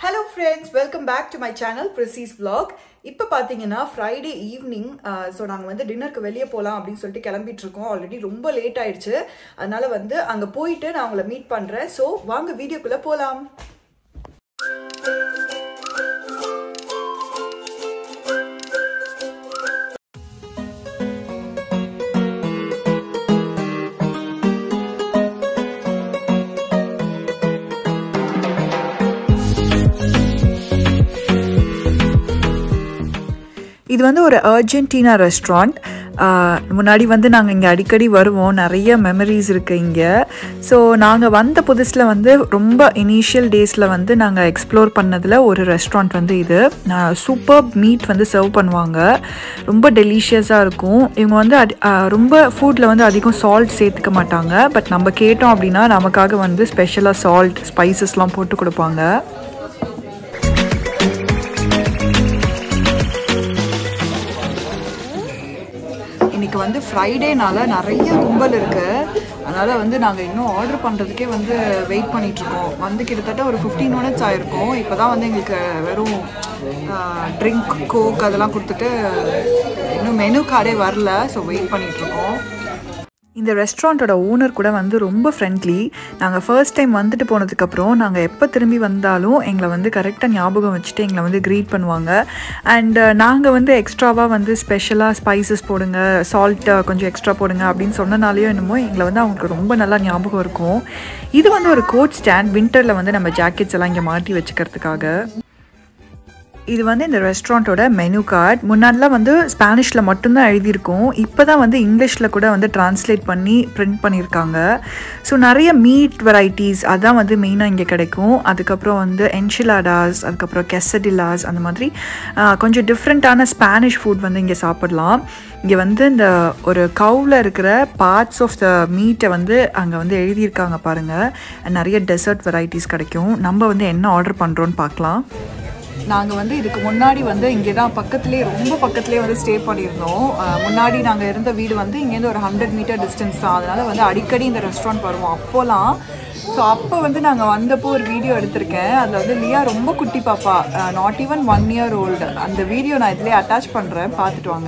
Hello friends welcome back to my channel ப்ரிசீஸ் vlog இப்போ பார்த்தீங்கன்னா ஃப்ரைடே ஈவினிங் ஸோ நாங்கள் வந்து டின்னருக்கு வெளியே போகலாம் அப்படின்னு சொல்லிட்டு கிளம்பிட்டு இருக்கோம் ஆல்ரெடி ரொம்ப லேட் ஆயிடுச்சு அதனால வந்து அங்கே போயிட்டு நான் உங்களை மீட் பண்ணுறேன் ஸோ வாங்க வீடியோக்குள்ளே போகலாம் இது வந்து ஒரு அர்ஜென்டினா ரெஸ்டாரண்ட் முன்னாடி வந்து நாங்கள் இங்கே அடிக்கடி வருவோம் நிறைய மெமரிஸ் இருக்குது இங்கே ஸோ நாங்கள் வந்த புதுசில் வந்து ரொம்ப இனிஷியல் டேஸில் வந்து நாங்கள் எக்ஸ்ப்ளோர் பண்ணதில் ஒரு ரெஸ்டாரண்ட் வந்து இது சூப்பர் மீட் வந்து சர்வ் பண்ணுவாங்க ரொம்ப டெலிஷியஸாக இருக்கும் இவங்க வந்து அடி ரொம்ப ஃபுட்டில் வந்து அதிகம் சால்ட் சேர்த்துக்க மாட்டாங்க பட் நம்ம கேட்டோம் அப்படின்னா நமக்காக வந்து ஸ்பெஷலாக சால்ட் ஸ்பைசஸ்லாம் போட்டு கொடுப்பாங்க இன்னைக்கு வந்து ஃப்ரைடேனால நிறைய கும்பல் இருக்கு அதனால வந்து நாங்கள் இன்னும் ஆர்டர் பண்ணுறதுக்கே வந்து வெயிட் பண்ணிட்டு இருக்கோம் வந்து கிட்டத்தட்ட ஒரு ஃபிஃப்டீன் மினிட்ஸ் ஆயிருக்கும் இப்போ தான் வந்து எங்களுக்கு வெறும் ட்ரிங்க் கோக் அதெல்லாம் கொடுத்துட்டு இன்னும் மெனு கார்டே வரல ஸோ வெயிட் பண்ணிட்டு இருக்கோம் இந்த ரெஸ்டாரண்ட்டோட ஓனர் கூட வந்து ரொம்ப ஃப்ரெண்ட்லி நாங்கள் ஃபர்ஸ்ட் டைம் வந்துட்டு போனதுக்கப்புறம் நாங்கள் எப்போ திரும்பி வந்தாலும் எங்களை வந்து கரெக்டாக ஞாபகம் வச்சுட்டு எங்களை வந்து க்ரீட் பண்ணுவாங்க அண்ட் நாங்கள் வந்து எக்ஸ்ட்ராவாக வந்து ஸ்பெஷலாக ஸ்பைசஸ் போடுங்க சால்ட் கொஞ்சம் எக்ஸ்ட்ரா போடுங்க அப்படின்னு சொன்னனாலேயோ என்னமோ எங்களை வந்து அவங்களுக்கு ரொம்ப நல்லா ஞாபகம் இருக்கும் இது வந்து ஒரு கோட் ஸ்டாண்ட் வின்டரில் வந்து நம்ம ஜாக்கெட்ஸ் எல்லாம் இங்கே மாட்டி வச்சுக்கிறதுக்காக இது வந்து இந்த ரெஸ்டாரண்ட்டோட மெனு கார்டு முன்னாடிலாம் வந்து ஸ்பானிஷில் மட்டும்தான் எழுதியிருக்கும் இப்போ தான் வந்து இங்கிலீஷில் கூட வந்து டிரான்ஸ்லேட் பண்ணி பிரிண்ட் பண்ணியிருக்காங்க ஸோ நிறைய மீட் வெரைட்டிஸ் அதான் வந்து மெயினாக இங்கே கிடைக்கும் அதுக்கப்புறம் வந்து என்ஷிலாடாஸ் அதுக்கப்புறம் கெசடிலாஸ் அந்த மாதிரி கொஞ்சம் டிஃப்ரெண்ட்டான ஸ்பானிஷ் ஃபுட் வந்து இங்கே சாப்பிடலாம் இங்கே வந்து இந்த ஒரு கவுவில் இருக்கிற பார்ட்ஸ் ஆஃப் த மீட்டை வந்து அங்கே வந்து எழுதியிருக்காங்க பாருங்கள் நிறைய டெசர்ட் வெரைட்டிஸ் கிடைக்கும் நம்ம வந்து என்ன ஆர்டர் பண்ணுறோன்னு பார்க்கலாம் நாங்கள் வந்து இதுக்கு முன்னாடி வந்து இங்கே தான் பக்கத்துலேயே ரொம்ப பக்கத்துலேயே வந்து ஸ்டே பண்ணியிருந்தோம் முன்னாடி நாங்கள் இருந்த வீடு வந்து இங்கேருந்து ஒரு ஹண்ட்ரட் மீட்டர் டிஸ்டன்ஸ் தான் அதனால் வந்து அடிக்கடி இந்த ரெஸ்டாரண்ட் வருவோம் அப்போலாம் ஸோ அப்போ வந்து நாங்கள் வந்தப்போ ஒரு வீடியோ எடுத்திருக்கேன் அதில் வந்து லியா ரொம்ப குட்டி பாப்பா not even one year old அந்த வீடியோ நான் இதுலேயே அட்டாச் பண்ணுறேன் பார்த்துட்டு வாங்க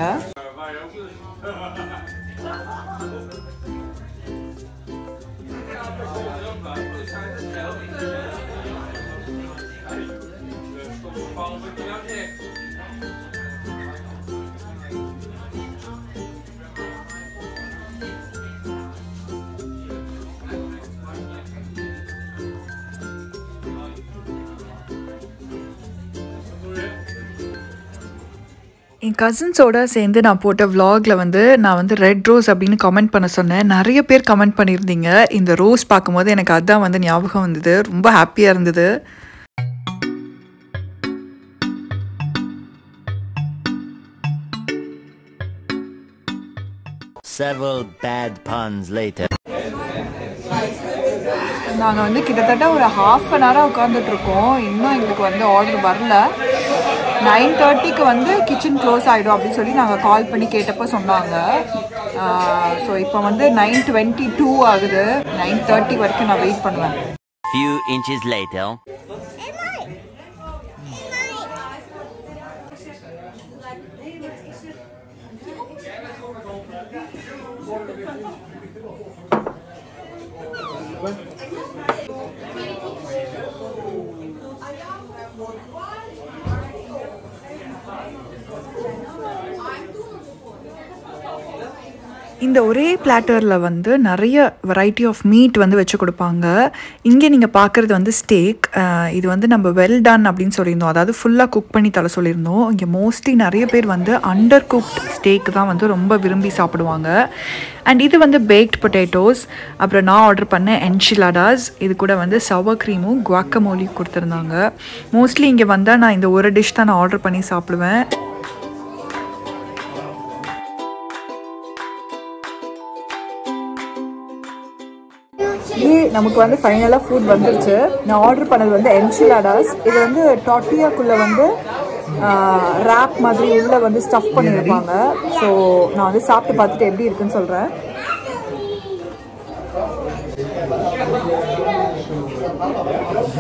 என் கசின்ஸோட சேர்ந்து நான் போட்ட விலாகில் வந்து நான் வந்து ரெட் ரோஸ் அப்படின்னு கமெண்ட் பண்ண சொன்னேன் நிறைய பேர் கமெண்ட் பண்ணியிருந்தீங்க இந்த ரோஸ் பார்க்கும்போது எனக்கு அதுதான் வந்து ஞாபகம் வந்தது ரொம்ப ஹாப்பியாக இருந்தது Several bad puns later. நாங்கள் வந்து கிட்டத்தட்ட ஒரு ஹாஃப் அன் ஹவராக உட்காந்துட்டு இருக்கோம் இன்னும் எங்களுக்கு வந்து ஆர்டர் வரல நைன் தேர்ட்டிக்கு வந்து கிச்சன் க்ளோஸ் ஆகிடும் அப்படின்னு சொல்லி நாங்கள் கால் பண்ணி கேட்டப்போ சொன்னாங்க ஸோ இப்போ வந்து நைன் டுவெண்ட்டி டூ ஆகுது நைன் தேர்ட்டி வரைக்கும் நான் வெயிட் பண்ணுவேன் Few inches later. இந்த ஒரே பிளாட்டரில் வந்து நிறைய வெரைட்டி ஆஃப் மீட் வந்து வச்சு கொடுப்பாங்க இங்கே நீங்கள் பார்க்குறது வந்து ஸ்டேக் இது வந்து நம்ம வெல் டன் அப்படின்னு சொல்லியிருந்தோம் அதாவது ஃபுல்லாக குக் பண்ணி தர சொல்லியிருந்தோம் இங்கே மோஸ்ட்லி நிறைய பேர் வந்து அண்டர் குக்ட் ஸ்டேக் தான் வந்து ரொம்ப விரும்பி சாப்பிடுவாங்க அண்ட் இது வந்து பேக்ட் பொட்டேட்டோஸ் அப்புறம் நான் ஆர்டர் பண்ண என்ஷிலாடாஸ் இது கூட வந்து சவர் க்ரீமும் குவாக்கமோலியும் கொடுத்துருந்தாங்க மோஸ்ட்லி இங்கே வந்தால் நான் இந்த ஒரு டிஷ் தான் நான் ஆர்டர் பண்ணி சாப்பிடுவேன் இது நமக்கு வந்து ஃபைனலாக ஃபுட் வந்துருச்சு நான் ஆர்டர் பண்ணது வந்து என்சிலாடாஸ் இது வந்து டாட்டியாக்குள்ளே வந்து ரேப் மாதிரி உள்ளே வந்து ஸ்டஃப் பண்ணியிருப்பாங்க ஸோ நான் வந்து சாப்பிட்டு பார்த்துட்டு எப்படி இருக்குன்னு சொல்கிறேன்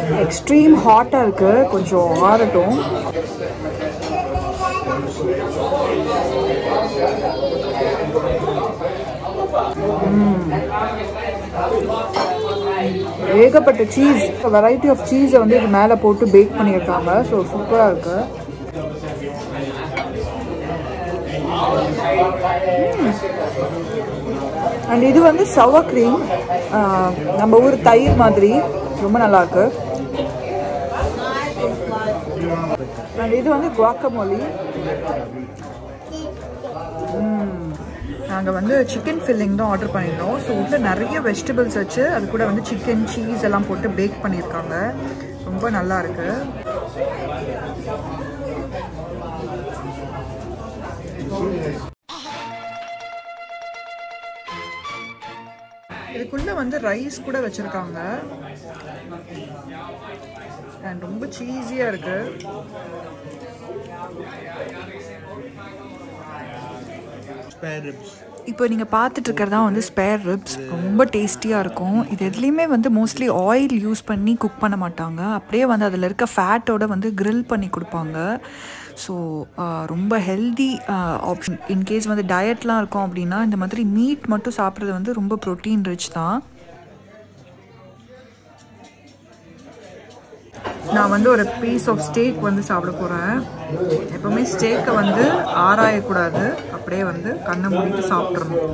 எக்ஸ்ட்ரீம் ஹாட்டாக இருக்குது கொஞ்சம் ஆறட்டும் ஏகப்பட்ட சீஸ் வெரைட்டி ஆஃப் சீஸை வந்து இது மேலே போட்டு பேக் பண்ணியிருக்காங்க ஸோ சூப்பராக இருக்குது அண்ட் இது வந்து சவ க்ரீம் நம்ம ஊர் தயிர் மாதிரி ரொம்ப நல்லா இருக்கு அண்ட் இது வந்து குவாக்கமோலி நாங்கள் வந்து சிக்கன் ஃபில்லிங் தான் ஆர்டர் பண்ணியிருந்தோம் ஸோ உள்ள நிறைய வெஜிடபிள்ஸ் வச்சு அது கூட வந்து சிக்கன் சீஸ் எல்லாம் போட்டு பேக் பண்ணியிருக்காங்க ரொம்ப நல்லா இருக்கு இதுக்குள்ள வந்து ரைஸ் கூட வச்சிருக்காங்க அண்ட் ரொம்ப சீஸியாக இருக்கு spare ribs. இப்போ நீங்கள் பார்த்துட்டு இருக்கிறதா வந்து ஸ்பேர் ரிப்ஸ் ரொம்ப டேஸ்டியாக இருக்கும் இது எதுலேயுமே வந்து மோஸ்ட்லி ஆயில் யூஸ் பண்ணி குக் பண்ண மாட்டாங்க அப்படியே வந்து அதில் இருக்க ஃபேட்டோட வந்து grill பண்ணி கொடுப்பாங்க ஸோ ரொம்ப ஹெல்தி ஆப்ஷன் இன்கேஸ் வந்து டயட்லாம் இருக்கும் அப்படின்னா இந்த மாதிரி மீட் மட்டும் சாப்பிட்றது வந்து ரொம்ப ப்ரோட்டீன் ரிச் தான் நான் வந்து ஒரு பீஸ் ஆஃப் ஸ்டேக் வந்து சாப்பிட போகிறேன் எப்பவுமே ஸ்டேக்கை வந்து ஆராயக்கூடாது அப்படியே வந்து கண்ணை மூடிட்டு சாப்பிட்றணும்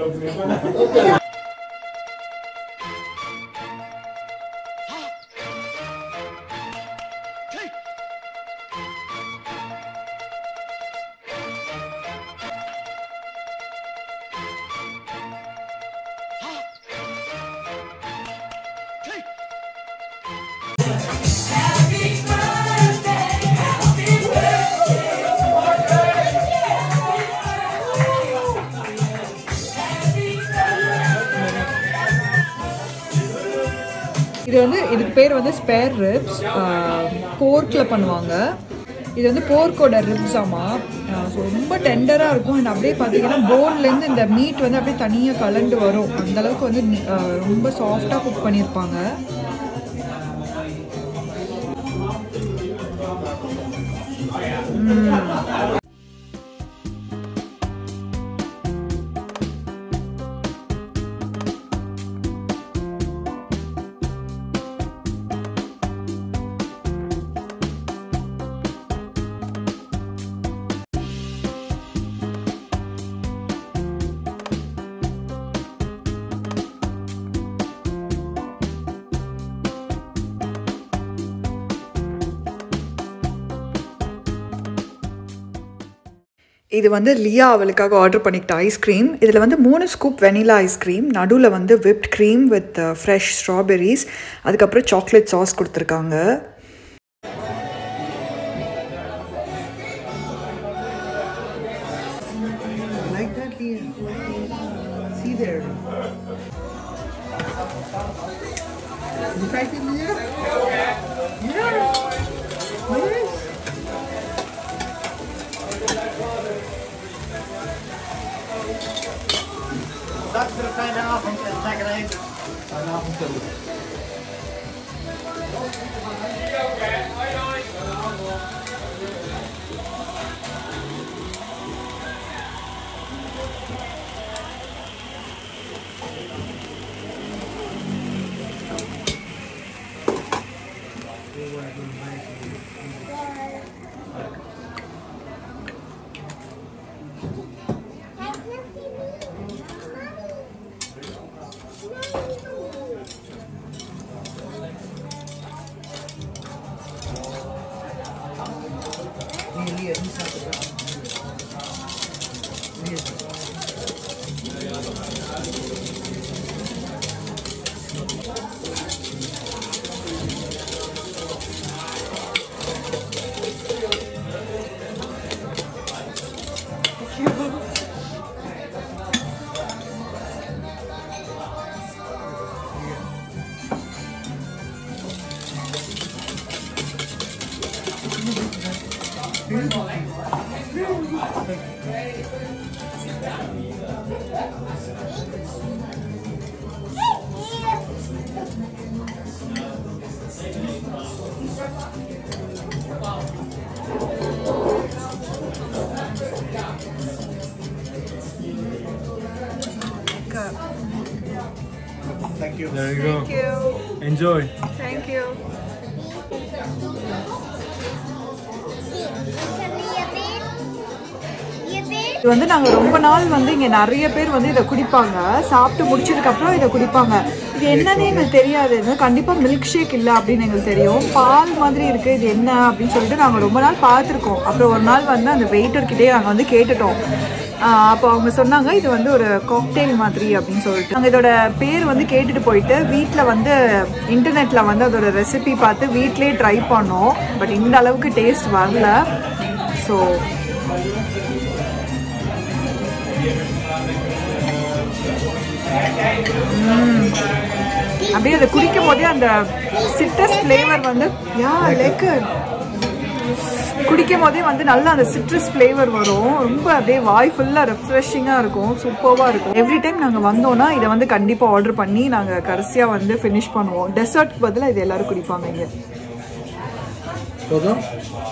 இது வந்து இதுக்கு பேர் வந்து ஸ்பேர் ரிப்ஸ் போர்க்கில் பண்ணுவாங்க இது வந்து போர்க்கோட ரிப்ஸ் ஆமா ஸோ ரொம்ப டெண்டராக இருக்கும் அண்ட் அப்படியே பார்த்தீங்கன்னா போன்லேருந்து இந்த மீட் வந்து அப்படியே தனியாக கலண்டு வரும் அந்த அளவுக்கு வந்து நி- ஆஹ் ரொம்ப சாஃப்டாக குக் பண்ணியிருப்பாங்க இது வந்து லியா அவளுக்காக ஆர்டர் பண்ணிக்கிட்ட ஐஸ்கிரீம் இதில் வந்து மூணு ஸ்கூப் வெனிலா ஐஸ்கிரீம் நடுவில் வந்து whipped cream with fresh strawberries அதுக்கப்புறம் சாக்லேட் சாஸ் கொடுத்துருக்காங்க Like that, Leah. See there. You like it, Leah? Yeah. Nice. Thank you. There you go. Thank you. Enjoy. Thank you. இது வந்து நாங்க ரொம்ப நாள் வந்து இங்க நிறைய பேர் வந்து இதை குடிப்பாங்க சாப்பிட்டு முடிச்சதுக்கு அப்புறம் இதை குடிப்பாங்க இது என்னன்னு எங்களுக்கு தெரியாது இது கண்டிப்பா மில்க் ஷேக் இல்ல அப்படின்னு எங்களுக்கு தெரியும் பால் மாதிரி இருக்கு இது என்ன அப்படின்னு சொல்லிட்டு நாங்க ரொம்ப நாள் பார்த்துருக்கோம் அப்புறம் ஒரு நாள் வந்து அந்த வெயிட்டர் கிட்டே நாங்க வந்து கேட்டுட்டோம் ஆஹ் அப்போ அவங்க சொன்னாங்க இது வந்து ஒரு காக்டெயில் மாதிரி அப்படின்னு சொல்லிட்டு நாங்கள் இதோட பேர் வந்து கேட்டுட்டு போயிட்டு வீட்டில் வந்து இன்டர்நெட்டில் வந்து அதோட ரெசிபி பார்த்து வீட்லேயே ட்ரை பண்ணோம் பட் இந்த அளவுக்கு டேஸ்ட் வரல ஸோ அப்படியே அதை குடிக்கும் போதே அந்த சிட்ரஸ் ஃப்ளேவர் வந்து யா லைக் குடிக்கும் போதே வந்து நல்லா அந்த சிட்ரஸ் ஃப்ளேவர் வரும் ரொம்ப அப்படியே வாய் ஃபுல்லாக ரெஃப்ரெஷிங்காக இருக்கும் சூப்பராக இருக்கும் எவ்ரி டைம் நாங்கள் வந்தோம்னா இதை வந்து கண்டிப்பாக ஆர்டர் பண்ணி நாங்கள் கடைசியாக வந்து ஃபினிஷ் பண்ணுவோம் டெசர்ட்க்கு பதிலாக இது எல்லாரும் குடிப்பாங்க இங்கே போதும்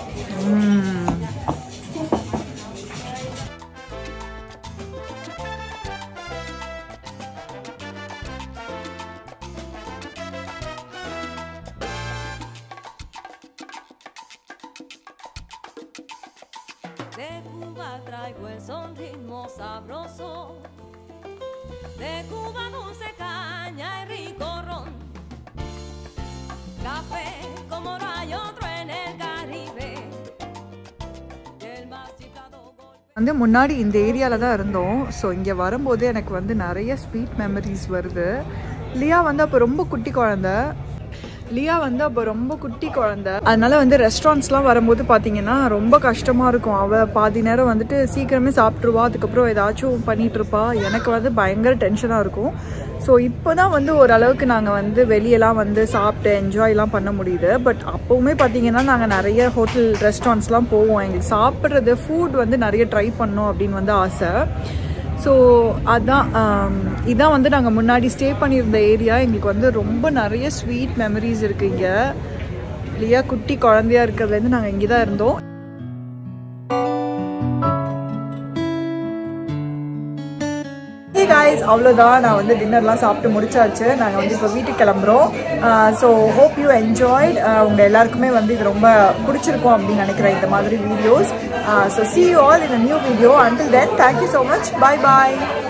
De Cuba traigo el son ritmo sabroso. De Cuba dulce caña y rico ron. Café como no hay otro en el Caribe. Y el más chiflado golpe. வந்து முன்னாடி இந்த ஏரியாவில் தான் இருந்தோம் ஸோ இங்கே வரும்போது எனக்கு வந்து நிறைய ஸ்வீட் மெமரிஸ் வருது லியா வந்து அப்போ ரொம்ப குட்டி குழந்தை லியா வந்து அப்போ ரொம்ப குட்டி குழந்தை அதனால வந்து ரெஸ்டாரண்ட்ஸ்லாம் வரும்போது பார்த்தீங்கன்னா ரொம்ப கஷ்டமாக இருக்கும் அவள் பாதி நேரம் வந்துட்டு சீக்கிரமே சாப்பிட்ருவா அதுக்கப்புறம் ஏதாச்சும் பண்ணிட்டு இருப்பா எனக்கு வந்து பயங்கர டென்ஷனாக இருக்கும் ஸோ இப்போ தான் வந்து ஓரளவுக்கு நாங்கள் வந்து வெளியெல்லாம் வந்து சாப்பிட்டு என்ஜாய்லாம் பண்ண முடியுது பட் அப்போவுமே பார்த்தீங்கன்னா நாங்கள் நிறைய ஹோட்டல் ரெஸ்டாரண்ட்ஸ்லாம் போவோம் எங்களுக்கு சாப்பிட்றது ஃபுட் வந்து நிறைய ட்ரை பண்ணோம் அப்படின்னு வந்து ஆசை ஸோ அதான் ஆம், இதான் வந்து நாங்கள் முன்னாடி ஸ்டே பண்ணியிருந்த ஏரியா எங்களுக்கு வந்து ரொம்ப நிறைய ஸ்வீட் மெமரிஸ் இருக்குது இங்கே இல்லையா குட்டி குழந்தையா இருக்கிறதுலேருந்து நாங்கள் இங்கே தான் இருந்தோம் ஹே காய்ஸ் அவ்வளோதான் நான் வந்து டின்னர்லாம் சாப்பிட்டு முடிச்சாச்சு நாங்கள் வந்து இப்போ வீட்டுக்கு கிளம்புறோம் ஸோ ஹோப் யூ என்ஜாய்ட் உங்கள் எல்லாருக்குமே வந்து இது ரொம்ப பிடிச்சிருக்கும் அப்படின்னு நினைக்கிறேன் இந்த மாதிரி videos so see you all in a new video until then thank you so much bye bye